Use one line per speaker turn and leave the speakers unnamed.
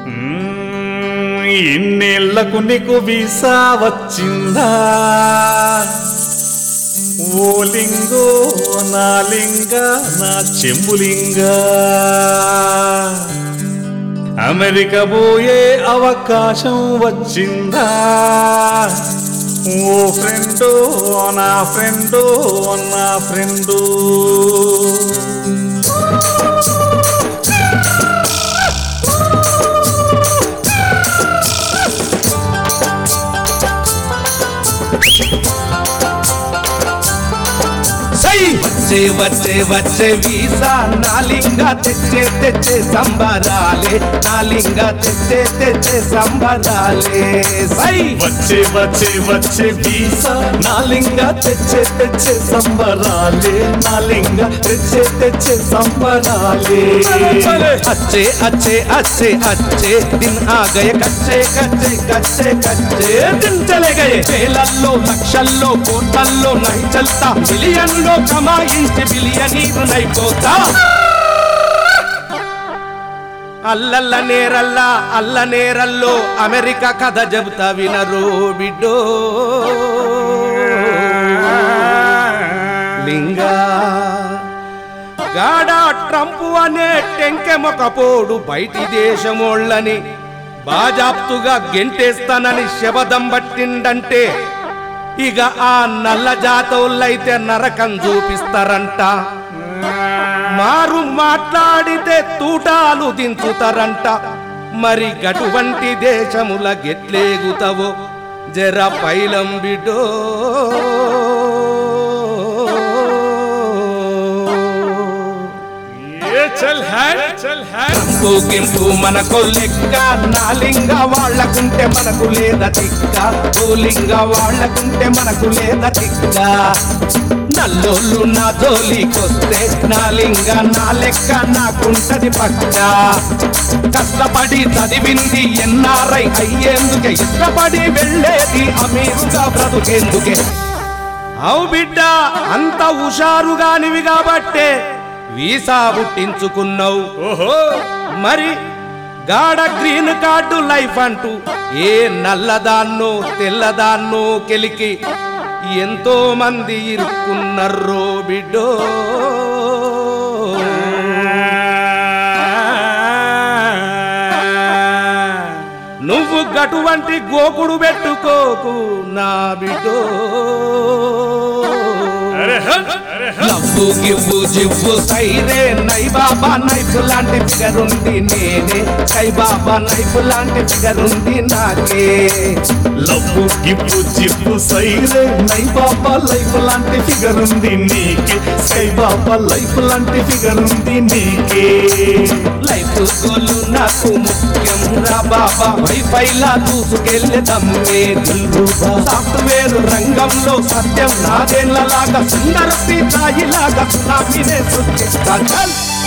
మ్మ్, ఇన్నేళ్లకు నీకు వీసా వచ్చిందా ఓ లింగో నా లింగ నా చెంబులింగ అమెరికా పోయే అవకాశం వచ్చిందా ఓ ఫ్రెండు నా ఫ్రెండు నా ఫ్రెండు
సై వచ్చే వచ్చే వచ్చే వీసా నాలింగా తెచ్చే తెచ్చే సంబరాలే నాలింగా తెచ్చే తెచ్చే సంబరాలే సై
వచ్చే వచ్చే వచ్చే వీసా నాలింగా తెచ్చే తెచ్చే సంబరాలే నాలింగా తెచ్చే తెచ్చే సంబరాలే
अच्छे अच्छे अच्छे अच्छे दिन आ गए कच्चे कच्चे कच्चे कच्चे दिन चले गए వేలల్లో లక్షల్లో కోట్లల్లో నై చల్తా మిలియన్లో కమాయించి బిలియనీరు నైపోతా అల్లల్ల నేరల్ల అల్ల నేరల్లో అమెరికా కథ చెబుతా వినరు బిడ్డో లింగా గాడా ట్రంప్ అనే టెంకెమొకపోడు బయటి దేశమోళ్ళని బాజాప్తుగా గెంటేస్తానని శబదం పట్టిండంటే ఇక ఆ నల్ల జాతవులైతే నరకం చూపిస్తారంట మారు మాట్లాడితే తూటాలు దించుతారంట మరి గటువంటి దేశముల గెట్లేగుతావో జర పైలం బిడో
ఏ చల్ హై చల్ హై
గింపు మనకు లెక్క నాలింగ వాళ్ళకుంటే మనకు లేదా తిక్క పూలింగ వాళ్ళకుంటే మనకు లేదా తిక్క నల్లోళ్ళు నా జోలికొస్తే నాలింగ నా లెక్క నాకుంటది పక్క కష్టపడి చదివింది ఎన్ఆర్ఐ అయ్యేందుకే ఇష్టపడి వెళ్ళేది అమీరుగా బ్రతుకేందుకే అవు బిడ్డ అంత హుషారుగానివి కాబట్టే వీసా పుట్టించుకున్నావు
ఓహో
మరి గాఢ గ్రీన్ కార్డు లైఫ్ అంటూ ఏ నల్లదాన్నో తెల్లదాన్నో కెలికి ఎంతో మంది ఇరుక్కున్నర్రో బిడ్డో నువ్వు గటువంటి గోకుడు పెట్టుకోకు నా బిడ్డో
అరే హట్ అరే హట్
లవ్వు గివ్వు జివ్వు సైరే నై బాబా నైఫ్ లాంటి ఫిగర్ ఉంది నేనే సై బాబా నైఫ్ లాంటి ఫిగర్ ఉంది నాకే
లవ్వు గిప్పు జిప్పు సైరే నై బాబా లైఫ్ లాంటి ఫిగర్ ఉంది నీకే సై బాబా లైఫ్ లాంటి ఫిగర్ ఉంది నీకే
లైఫ్ గోలు నాకు ముఖ్యం రా బాబా వైఫై లా దూసుకెళ్ళే దమ్మే దిల్రుబా సాఫ్ట్వేర్ రంగంలో సత్యం నాదేళ్లలాగా సుందర సీతాయిలాగా సునామీనే సృష్టిస్తా చల్